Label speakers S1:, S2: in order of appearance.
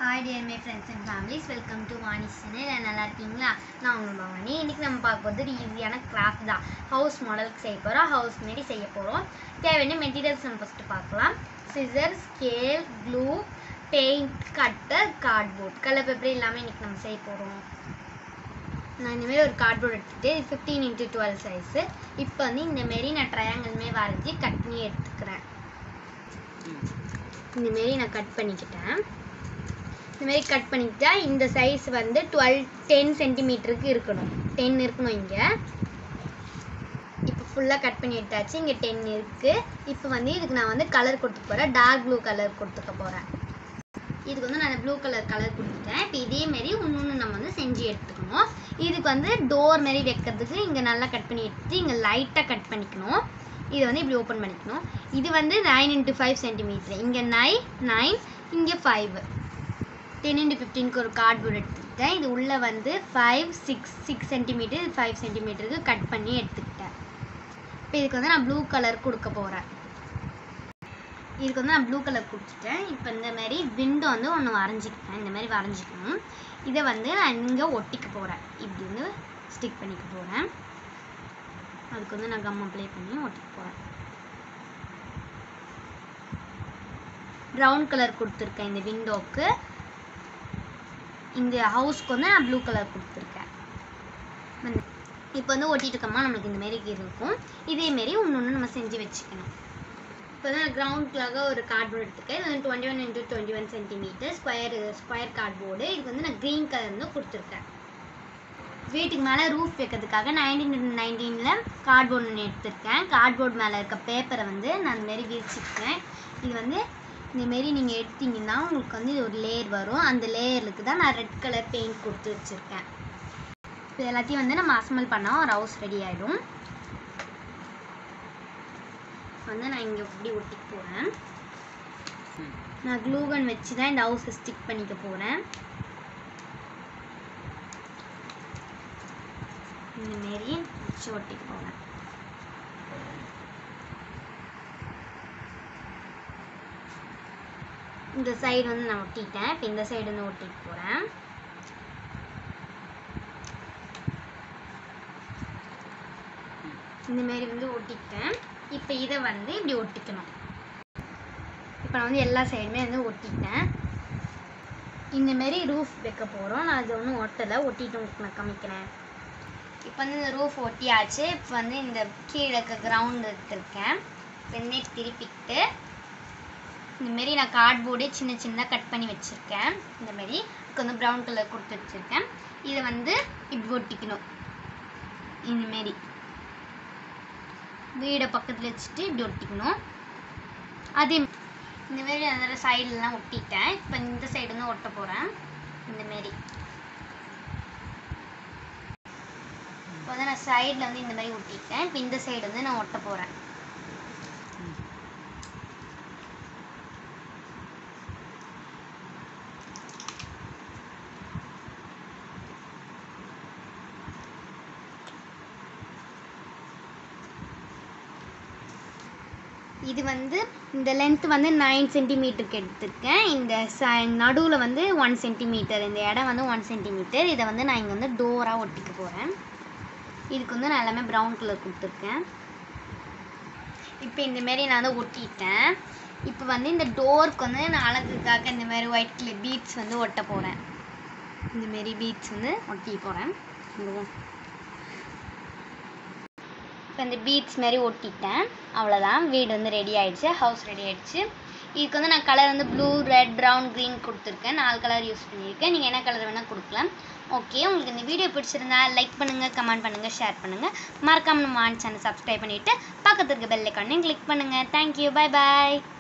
S1: hi dear my friends and families welcome to Vani's channel நல்லா இருக்கீங்களா நான் உங்கள் பவானி இன்றைக்கி நம்ம பார்க்க போகிறது ஈஸியான கிராஃப்ட் தான் ஹவுஸ் மாடலுக்கு செய்ய போகிறோம் ஹவுஸ் மாரி செய்ய போகிறோம் தேவையான மெட்டீரியல்ஸ் நம்ம ஃபஸ்ட்டு பார்க்கலாம் scissor scale glue paint cutter cardboard colour paper எல்லாமே இன்றைக்கி நம்ம செய்ய போகிறோம் நான் இந்தமாரி ஒரு கார்ட்போர்ட் எடுத்துகிட்டு ஃபிஃப்டீன் இன்ட்டு டுவெல் சைஸு இப்போ வந்து இந்தமாரி நான் ட்ரையாங்கிள்மே வரைஞ்சி கட் பண்ணி எடுத்துக்கிறேன் இந்தமாரி நான் கட் பண்ணிக்கிட்டேன் இந்தமாரி கட் பண்ணிக்கிட்டா இந்த சைஸ் வந்து டுவெல் டென் சென்டிமீட்டருக்கு இருக்கணும் டென் இருக்கணும் இங்கே இப்போ ஃபுல்லாக கட் பண்ணி எடுத்தாச்சு இங்கே டென் இருக்குது இப்போ வந்து இதுக்கு நான் வந்து கலர் கொடுத்துக்க போகிறேன் டார்க் ப்ளூ கலர் கொடுத்துக்க போகிறேன் இதுக்கு வந்து நான் ப்ளூ கலர் கலர் கொடுத்துட்டேன் இப்போ இதேமாரி இன்னொன்று நம்ம வந்து செஞ்சு எடுத்துக்கணும் இதுக்கு வந்து டோர் மாரி வைக்கிறதுக்கு இங்கே நல்லா கட் பண்ணி எடுத்துட்டு இங்கே லைட்டாக கட் பண்ணிக்கணும் இதை வந்து இப்படி ஓப்பன் பண்ணிக்கணும் இது வந்து நைன் இன்ட்டு ஃபைவ் சென்டிமீட்டர் இங்கே நைன் நைன் இங்கே ஃபைவ் டென் இன்ட்டு ஃபிஃப்டீனுக்கு ஒரு கார்ட்போர்ட் எடுத்துக்கிட்டேன் இது உள்ளே வந்து five six six centimetre five சென்டிமீட்டருக்கு கட் பண்ணி எடுத்துக்கிட்டேன் இப்போ இதுக்கு வந்து நான் ப்ளூ கலர் கொடுக்க போகிறேன் இதுக்கு வந்து நான் ப்ளூ கலர் கொடுத்துட்டேன் இப்போ இந்த மாதிரி விண்டோ வந்து ஒன்று வரைஞ்சிக்கிட்டேன் இந்த மாதிரி வரைஞ்சிக்கணும் இதை வந்து நான் இங்கே ஒட்டிக்க போகிறேன் இப்படி வந்து ஸ்டிக் பண்ணிக்க போகிறேன் அதுக்கு வந்து நான் கம் அப்ளை பண்ணி ஒட்டிக்க போகிறேன் ப்ரௌன் கலர் கொடுத்துருக்கேன் இந்த விண்டோவுக்கு இந்த ஹவுஸ்க்கு வந்து நான் ப்ளூ கலர் கொடுத்துருக்கேன் வந்து- இப்போ வந்து ஒட்டிட்டு இருக்கோமா நம்மளுக்கு இந்த மாரி இருக்கும் இதேமாரி ஒன்று ஒன்று நம்ம செஞ்சு வச்சுக்கணும் இப்போ தான் கிரவுண்டுக்காக ஒரு கார்ட்போர்டு எடுத்துக்கேன் இது வந்து twenty one into twenty one centimetre square square cardboard இதுக்கு வந்து நான் க்ரீன் கலர் வந்து கொடுத்துருக்கேன் வீட்டுக்கு மேலே ரூஃப் வைக்கிறதுக்காக நைன்டீன் நைன்டீனில் கார்ட்போர்டு ஒன்று எடுத்திருக்கேன் கார்ட்போர்டு மேலே இருக்க பேப்பரை வந்து நான் அந்த மாதிரி விரிச்சிருக்கேன் இது வந்து இந்தமாரி நீங்கள் எடுத்தீங்கன்னா உங்களுக்கு வந்து இது ஒரு லேயர் வரும் அந்த லேயருக்கு தான் நான் ரெட் கலர் பெயிண்ட் கொடுத்து வச்சுருக்கேன் இது எல்லாத்தையும் வந்து நம்ம அசம்பிள் பண்ணால் ஒரு ஹவுஸ் ரெடி ஆகிடும் வந்து நான் இங்கே இப்படி ஒட்டிக்க போகிறேன் நான் க்ளூகன் வச்சு தான் இந்த ஹவுஸை ஸ்டிக் பண்ணிக்க போகிறேன் இந்த மாரி வச்சு ஒட்டிக்க போகிறேன் இந்த சைடு வந்து நான் ஒட்டிட்டேன் இப்போ இந்த சைடு வந்து ஒட்டிக்க போகிறேன் இந்த மாதிரி வந்து ஒட்டிக்கிட்டேன் இப்போ இதை வந்து இப்படி ஒட்டிக்கணும் இப்போ நான் வந்து எல்லா சைடுமே வந்து ஒட்டிட்டேன் இந்த மாதிரி ரூஃப் வைக்க போகிறோம் நான் அது ஒன்றும் ஒட்டலை ஒட்டிட்டு உங்களுக்கு நான் காமிக்கிறேன் இப்போ வந்து இந்த ரூஃப் ஒட்டியாச்சு இப்போ வந்து இந்த கீழே இருக்க கிரவுண்ட் எடுத்திருக்கேன் வெண்ணே திருப்பிக்கிட்டு இந்த மாரி நான் கார்ட்போர்டே சின்ன சின்னதாக கட் பண்ணி வச்சுருக்கேன் இந்த மாதிரி இதுக்கு வந்து ப்ரௌன் கலர் கொடுத்து வச்சுருக்கேன் இதை வந்து இப்படி ஒட்டிக்கணும் இந்த மாரி வீடை பக்கத்தில் வச்சுட்டு இப்படி ஒட்டிக்கணும் அதே இந்த மாரி அந்த சைடுலலாம் ஒட்டிட்டேன் இப்போ இந்த சைடு வந்து ஒட்ட போகிறேன் இந்த மாரி இப்போ வந்து நான் சைடில் வந்து இந்த மாதிரி ஒட்டிட்டேன் இப்போ இந்த சைடு வந்து நான் ஒட்ட போகிறேன் இது வந்து இந்த லென்த் வந்து நைன் சென்டிமீட்டருக்கு எடுத்திருக்கேன் இந்த ச நடுவில் வந்து ஒன் சென்டிமீட்டர் இந்த இடம் வந்து ஒன் சென்டிமீட்டர் இதை வந்து நான் இங்கே வந்து டோராக ஒட்டிக்க போகிறேன் இதுக்கு வந்து நான் எல்லாமே ப்ரௌன் கலர் கொடுத்துருக்கேன் இப்போ இந்த மாரி நான் வந்து ஒட்டிட்டேன் இப்போ வந்து இந்த டோருக்கு வந்து நான் அழகுக்காக இந்த மாதிரி ஒயிட் கலர் பீட்ஸ் வந்து ஒட்ட போகிறேன் இந்த மாரி பீட்ஸ் வந்து ஒட்டி போகிறேன் இப்போ இந்த பீட்ஸ் மாதிரி ஒட்டிட்டேன் அவ்வளோதான் வீடு வந்து ரெடி ஆயிடுச்சு ஹவுஸ் ரெடி ஆயிடுச்சு இதுக்கு வந்து நான் கலர் வந்து ப்ளூ ரெட் ப்ரௌன் க்ரீன் கொடுத்துருக்கேன் நாலு கலர் யூஸ் பண்ணியிருக்கேன் நீங்கள் என்ன கலர் வேணால் கொடுக்கலாம் ஓகே உங்களுக்கு இந்த வீடியோ பிடிச்சிருந்தா லைக் பண்ணுங்கள் கமெண்ட் பண்ணுங்கள் ஷேர் பண்ணுங்கள் மறக்காம நம்ம ஆன் சேனல் சப்ஸ்கிரைப் பண்ணிவிட்டு பக்கத்துக்கு பெல் ஐக்கானையும் கிளிக் பண்ணுங்கள் தேங்க்யூ பை பாய்